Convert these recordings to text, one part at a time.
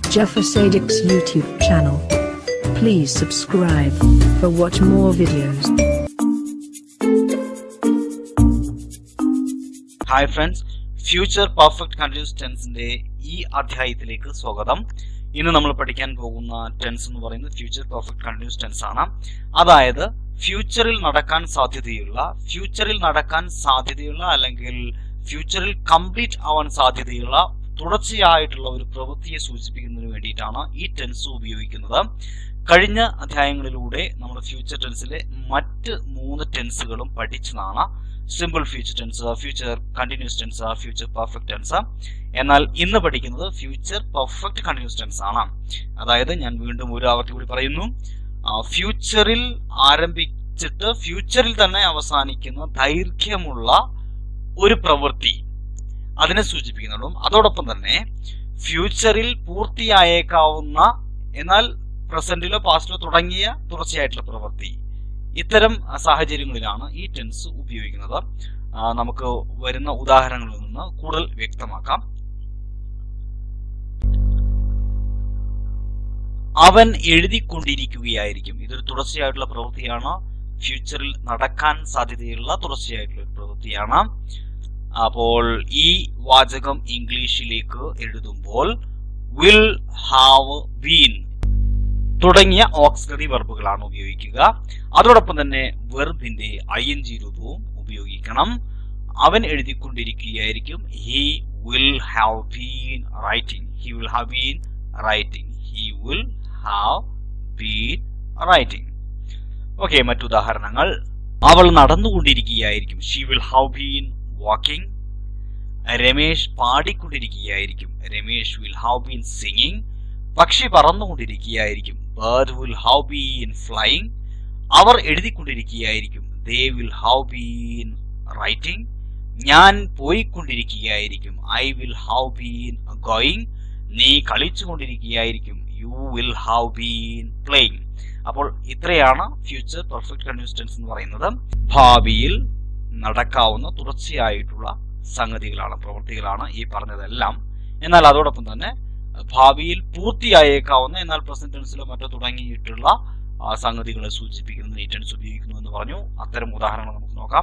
Jeffersadix YouTube channel. Please subscribe for watch more videos. Hi friends future perfect continuous ടെൻസിന്റെ ഈ അധ്യായത്തിലേക്ക് സ്വാഗതം ഇന്ന് നമ്മൾ പഠിക്കാൻ പോകുന്ന ടെൻസ് എന്ന് പറയുന്നത് ഫ്യൂച്ചർ പെർഫെക്റ്റ് കണ്ടിന്യൂസ് ടെൻസ് ആണ് അതായത് ഫ്യൂച്ചറിൽ നടക്കാൻ സാധ്യതയുള്ള ഫ്യൂച്ചറിൽ നടക്കാൻ സാധ്യതയുള്ള അല്ലെങ്കിൽ ഫ്യൂച്ചറിൽ കംപ്ലീറ്റ് ആവാൻ സാധ്യതയുള്ള തുടർച്ചയായിട്ടുള്ള ഒരു പ്രവൃത്തിയെ സൂചിപ്പിക്കുന്നതിന് വേണ്ടിയിട്ടാണ് ഈ ടെൻസ് ഉപയോഗിക്കുന്നത് കഴിഞ്ഞ അധ്യായങ്ങളിലൂടെ നമ്മൾ ഫ്യൂച്ചർ ടെൻസിലെ മറ്റ് മൂന്ന് ടെൻസുകളും പഠിച്ചതാണ് simple future tense future continuous tense future perfect tense എന്നാൽ ഇന്ന് പഠിക്കുന്നത് ഫ്യൂച്ചർ പെർഫെക്റ്റ് കണ്ടിന്യൂസ് ടെൻസ് ആണ് അതായത് ഞാൻ വീണ്ടും ഒരു ആവർത്തി കൂടി പറയുന്നു ഫ്യൂച്ചറിൽ ആരംഭിച്ചിട്ട് ഫ്യൂച്ചറിൽ തന്നെ അവസാനിക്കുന്ന ദൈർഘ്യമുള്ള ഒരു പ്രവൃത്തി അതിനെ സൂചിപ്പിക്കുന്നുള്ളൂ അതോടൊപ്പം തന്നെ ഫ്യൂച്ചറിൽ പൂർത്തിയായേക്കാവുന്ന എന്നാൽ പ്രസന്റിലോ പാസ്റ്റിലോ തുടങ്ങിയ തുടർച്ചയായിട്ടുള്ള പ്രവൃത്തി ഇത്തരം സാഹചര്യങ്ങളിലാണ് ഈ ടെൻസ് ഉപയോഗിക്കുന്നത് ആ, നമുക്ക് വരുന്ന ഉദാഹരണങ്ങളിൽ നിന്ന് കൂടുതൽ വ്യക്തമാക്കാം അവൻ എഴുതിക്കൊണ്ടിരിക്കുകയായിരിക്കും ഇതൊരു തുടർച്ചയായിട്ടുള്ള പ്രവൃത്തിയാണ് ഫ്യൂച്ചറിൽ നടക്കാൻ സാധ്യതയുള്ള തുടർച്ചയായിട്ടുള്ള ഒരു പ്രവൃത്തിയാണ് അപ്പോൾ ഈ വാചകം ഇംഗ്ലീഷിലേക്ക് എഴുതുമ്പോൾ വിൽ ഹാവ് ബീൻ തുടങ്ങിയ ഓക്സിലറി വെർബുകളാണ് ഉപയോഗിക്കുക അതോടൊപ്പം തന്നെ വെർബിന്റെ ഐ എൻ ജി രൂപവും ഉപയോഗിക്കണം അവൻ എഴുതിക്കൊണ്ടിരിക്കുകയായിരിക്കും he will have been writing he will have been writing he will have been writing okay മറ്റുദാഹരണങ്ങൾ അവൾ നടന്നുകൊണ്ടിരിക്കുകയായിരിക്കും she will have been walking Ramesh പാടിക്കൊണ്ടിരിക്കുകയായിരിക്കും Ramesh will have been singing പക്ഷി പറന്നുകൊണ്ടിരിക്കുകയായിരിക്കും bird will have been flying അവർ എഴുതിക്കൊണ്ടിരിക്കുകയായിരിക്കും they will have been writing ഞാൻ പോയിക്കൊണ്ടിരിക്കുകയായിരിക്കും I will have been going നീ കളിച്ചുകൊണ്ടിരിക്കുകയായിരിക്കും you will have been playing അപ്പോൾ ഇത്രയാണ് ഫ്യൂച്ചർ പെർഫെക്റ്റ് കണ്ടിന്യൂസ് ടെൻസ് എന്ന് പറയുന്നത് ഭാവിയിൽ നടക്കാവുന്ന തുടർച്ചയായിട്ടുള്ള സംഗതികളാണ് പ്രവൃത്തികളാണ് ഈ പറഞ്ഞതെല്ലാം എന്നാൽ അതോടൊപ്പം തന്നെ ഭാവിയിൽ പൂർത്തിയായേക്കാവുന്ന എന്നാൽ പ്രസന്റ് ടെൻസിലോ മറ്റോ തുടങ്ങിയിട്ടുള്ള ആ, സംഗതികളെ സൂചിപ്പിക്കുന്ന ഈ ടെൻസ് ഉപയോഗിക്കുന്നു എന്ന് പറഞ്ഞു അത്തരം ഉദാഹരണങ്ങൾ നമുക്ക് നോക്കാം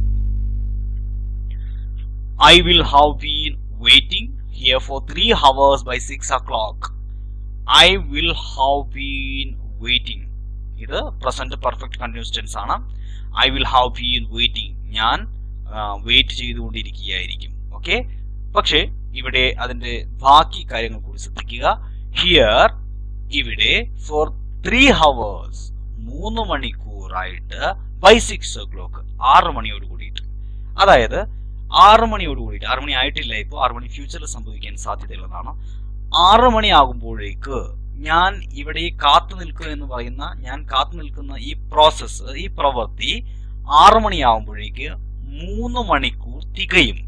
I will have been waiting here for three hours by six o'clock I will have been waiting ഇത് പ്രസന്റ് പെർഫെക്റ്റ് കണ്ടിന്യൂസ് ടെൻസ് ആണ് I will have been waiting ഞാൻ വെയിറ്റ് ചെയ്തുകൊണ്ടിരിക്കുകയായിരിക്കും ഓക്കെ പക്ഷേ ഇവിടെ അതിന്റെ ബാക്കി കാര്യങ്ങൾ കൂടി ശ്രദ്ധിക്കുക ഹിയർ ഇവിടെ ഫോർ ത്രീ ഹവേഴ്സ് മൂന്ന് മണിക്കൂറായിട്ട് ബൈ സിക്സ് ഓ ക്ലോക്ക് ആറ് മണിയോട് കൂടിയിട്ട് അതായത് ആറ് മണിയോട് കൂടിയിട്ട് ആറ് മണി ആയിട്ടില്ല ഇപ്പോൾ ആറ് മണി ഫ്യൂച്ചറിൽ സംഭവിക്കാൻ സാധ്യതയുള്ളതാണ് ആറ് മണി ആകുമ്പോഴേക്ക് ഞാൻ ഇവിടെ ഈ കാത്തു നിൽക്കുക എന്ന് പറയുന്ന ഞാൻ കാത്തു നിൽക്കുന്ന ഈ പ്രോസസ്സ് ഈ പ്രവൃത്തി ആറ് മണിയാകുമ്പോഴേക്ക് മൂന്ന് മണിക്കൂർ തികയും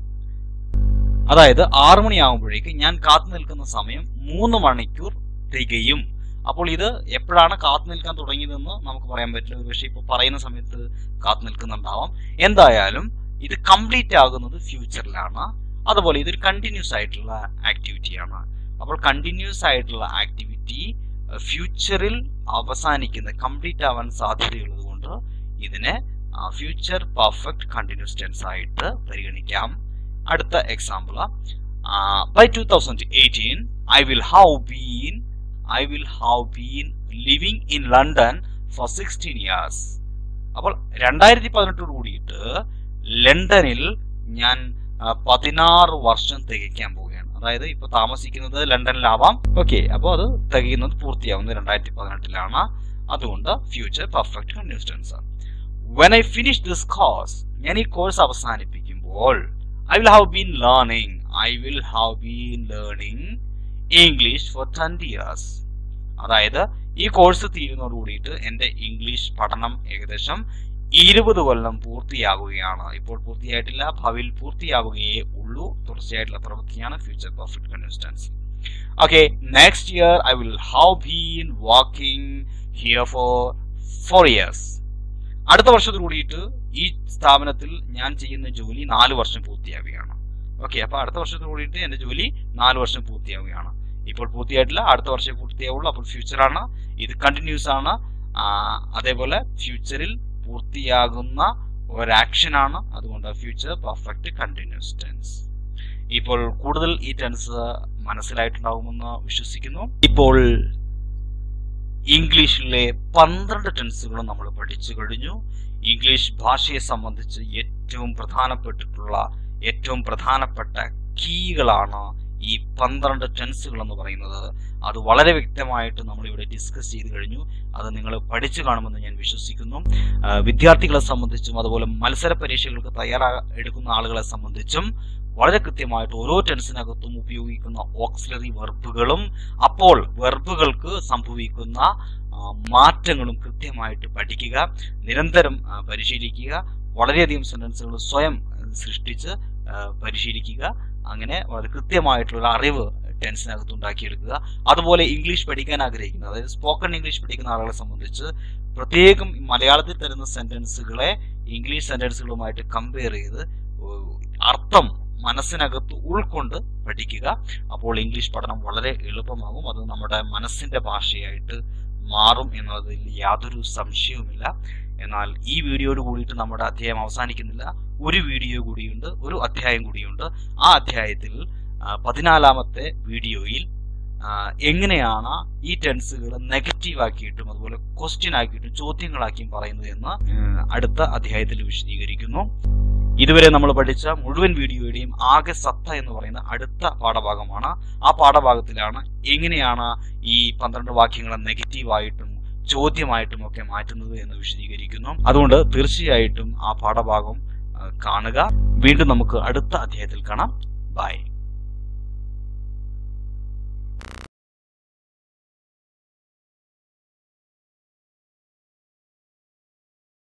അതായത് ആറു മണിയാകുമ്പോഴേക്ക് ഞാൻ കാത്തു നിൽക്കുന്ന സമയം മൂന്ന് മണിക്കൂർ തികയും അപ്പോൾ ഇത് എപ്പോഴാണ് കാത്തു നിൽക്കാൻ തുടങ്ങിയതെന്ന് നമുക്ക് പറയാൻ പറ്റില്ല ഒരുപക്ഷെ ഇപ്പൊ പറയുന്ന സമയത്ത് കാത്തു നിൽക്കുന്നുണ്ടാവാം എന്തായാലും ഇത് കംപ്ലീറ്റ് ആകുന്നത് ഫ്യൂച്ചറിലാണ് അതുപോലെ ഇതൊരു കണ്ടിന്യൂസ് ആയിട്ടുള്ള ആക്ടിവിറ്റിയാണ് അപ്പോൾ കണ്ടിന്യൂസ് ആയിട്ടുള്ള ആക്ടിവിറ്റി ഫ്യൂച്ചറിൽ അവസാനിക്കുന്ന കംപ്ലീറ്റ് ആവാൻ സാധ്യതയുള്ളത് കൊണ്ട് ഇതിനെ ഫ്യൂച്ചർ പെർഫെക്റ്റ് കണ്ടിന്യൂസ് ടെൻസ് ആയിട്ട് പരിഗണിക്കാം അടുത്ത example by two thousand eighteen I will have been I will have been living in London for sixteen years അപ്പോൾ രണ്ടായിരത്തി പതിനെട്ടോട് കൂടിയിട്ട് ലണ്ടനിൽ ഞാൻ ആ, പതിനാറ് വർഷം തികയ്ക്കാൻ പോവുകയാണ് അതായത് ഇപ്പൊ താമസിക്കുന്നത് ലണ്ടനിലാവാം ഓക്കെ അപ്പോൾ അത് തികയുന്നത് പൂർത്തിയാവുന്നത് രണ്ടായിരത്തി പതിനെട്ടിലാണ് അതുകൊണ്ട് future perfect continuous tense when I finish this course ഞാൻ ഈ കോഴ്സ് അവസാനിപ്പിക്കുമ്പോൾ I will have been learning I will have been learning English for twenty years അതായത് ഈ കോഴ്സ് തീരുന്നതോട് കൂടിയിട്ട് എന്റെ ഇംഗ്ലീഷ് പഠനം ഏകദേശം ഇരുപത് കൊല്ലം പൂർത്തിയാകുകയാണ് ഇപ്പോൾ പൂർത്തിയായിട്ടില്ല ഭാവിയിൽ പൂർത്തിയാവുകയേ ഉള്ളൂ തുടർച്ചയായിട്ടുള്ള പ്രവൃത്തിയാണ് future perfect continuous tense okay next year I will have been working here for four years അടുത്ത വർഷത്തോട് കൂടിയിട്ട് ഈ സ്ഥാപനത്തിൽ ഞാൻ ചെയ്യുന്ന ജോലി നാല് വർഷം പൂർത്തിയാവുകയാണ് ഓക്കെ അപ്പൊ അടുത്ത വർഷത്തോട് കൂടിയിട്ട് എന്റെ ജോലി നാല് വർഷം പൂർത്തിയാവുകയാണ് ഇപ്പോൾ പൂർത്തിയായിട്ടില്ല അടുത്ത വർഷം പൂർത്തിയാവുള്ളൂ അപ്പോൾ ഫ്യൂച്ചർ ആണ് ഇത് കണ്ടിന്യൂസ് ആണ് ആ, അതേപോലെ ഫ്യൂച്ചറിൽ പൂർത്തിയാകുന്ന ഒരു ആക്ഷൻ ആണ് അതുകൊണ്ട് ഫ്യൂച്ചർ പെർഫെക്റ്റ് കണ്ടിന്യൂസ് ടെൻസ് ഇപ്പോൾ കൂടുതൽ ഈ ടെൻസ് മനസ്സിലായിട്ടുണ്ടാവുമെന്ന് വിശ്വസിക്കുന്നു ഇപ്പോൾ ഇംഗ്ലീഷിലെ പന്ത്രണ്ട് ടെൻസുകളും നമ്മൾ പഠിച്ചു കഴിഞ്ഞു ഇംഗ്ലീഷ് ഭാഷയെ സംബന്ധിച്ച് ഏറ്റവും പ്രധാനപ്പെട്ടിട്ടുള്ള ഏറ്റവും പ്രധാനപ്പെട്ട കീകളാണ് ഈ പന്ത്രണ്ട് ടെൻസുകൾ എന്ന് പറയുന്നത് അത് വളരെ വ്യക്തമായിട്ട് നമ്മൾ ഇവിടെ ഡിസ്കസ് ചെയ്ത് കഴിഞ്ഞു അത് നിങ്ങൾ പഠിച്ചു കാണുമെന്ന് ഞാൻ വിശ്വസിക്കുന്നു ആ, വിദ്യാർത്ഥികളെ സംബന്ധിച്ചും അതുപോലെ മത്സര പരീക്ഷകൾക്ക് തയ്യാറാ എടുക്കുന്ന ആളുകളെ സംബന്ധിച്ചും വളരെ കൃത്യമായിട്ട് ഓരോ ടെൻസിനകത്തും ഉപയോഗിക്കുന്ന ഓക്സിലറി വെർബുകളും അപ്പോൾ വെർബുകൾക്ക് സംഭവിക്കുന്ന ആ, മാറ്റങ്ങളും കൃത്യമായിട്ട് പഠിക്കുക നിരന്തരം ആ, പരിശീലിക്കുക വളരെയധികം സെന്റൻസുകൾ സ്വയം ആ, സൃഷ്ടിച്ച് ആ, പരിശീലിക്കുക അങ്ങനെ വളരെ കൃത്യമായിട്ടുള്ള അറിവ് ടെൻസിനകത്ത് ഉണ്ടാക്കിയെടുക്കുക അതുപോലെ ഇംഗ്ലീഷ് പഠിക്കാൻ ആഗ്രഹിക്കുന്ന അതായത് സ്പോക്കൺ ഇംഗ്ലീഷ് പഠിക്കുന്ന ആളുകളെ സംബന്ധിച്ച് പ്രത്യേകം മലയാളത്തിൽ തരുന്ന സെന്റൻസുകളെ ഇംഗ്ലീഷ് സെന്റൻസുകളുമായിട്ട് കമ്പയർ ചെയ്ത് ഏഹ്, അർത്ഥം മനസ്സിനകത്ത് ഉൾക്കൊണ്ട് പഠിക്കുക അപ്പോൾ ഇംഗ്ലീഷ് പഠനം വളരെ എളുപ്പമാകും അത് നമ്മുടെ മനസ്സിന്റെ ഭാഷയായിട്ട് മാറും എന്നതിൽ യാതൊരു സംശയവുമില്ല എന്നാൽ ഈ വീഡിയോയോട് കൂടിയിട്ട് നമ്മുടെ അധ്യായം അവസാനിക്കുന്നില്ല ഒരു വീഡിയോ കൂടിയുണ്ട് ഒരു അധ്യായം കൂടിയുണ്ട് ആ അധ്യായത്തിൽ ആ, പതിനാലാമത്തെ വീഡിയോയിൽ ആ, എങ്ങനെയാണ് ഈ ടെൻസുകൾ നെഗറ്റീവ് ആക്കിയിട്ടും അതുപോലെ ക്വസ്റ്റ്യൻ ആക്കിയിട്ടും ചോദ്യങ്ങളാക്കിയും പറയുന്നത് എന്ന് ഉം, അടുത്ത അധ്യായത്തിൽ വിശദീകരിക്കുന്നു ഇതുവരെ നമ്മൾ പഠിച്ച മുഴുവൻ വീഡിയോയുടെയും ആകെ സത്ത എന്ന് പറയുന്ന അടുത്ത പാഠഭാഗമാണ് ആ പാഠഭാഗത്തിലാണ് എങ്ങനെയാണ് ഈ പന്ത്രണ്ട് വാക്യങ്ങളെ നെഗറ്റീവായിട്ടും ചോദ്യമായിട്ടും ഒക്കെ മാറ്റുന്നത് എന്ന് വിശദീകരിക്കുന്നു അതുകൊണ്ട് തീർച്ചയായിട്ടും ആ പാഠഭാഗം ആ, കാണുക വീണ്ടും നമുക്ക് അടുത്ത അധ്യായത്തിൽ കാണാം ബൈ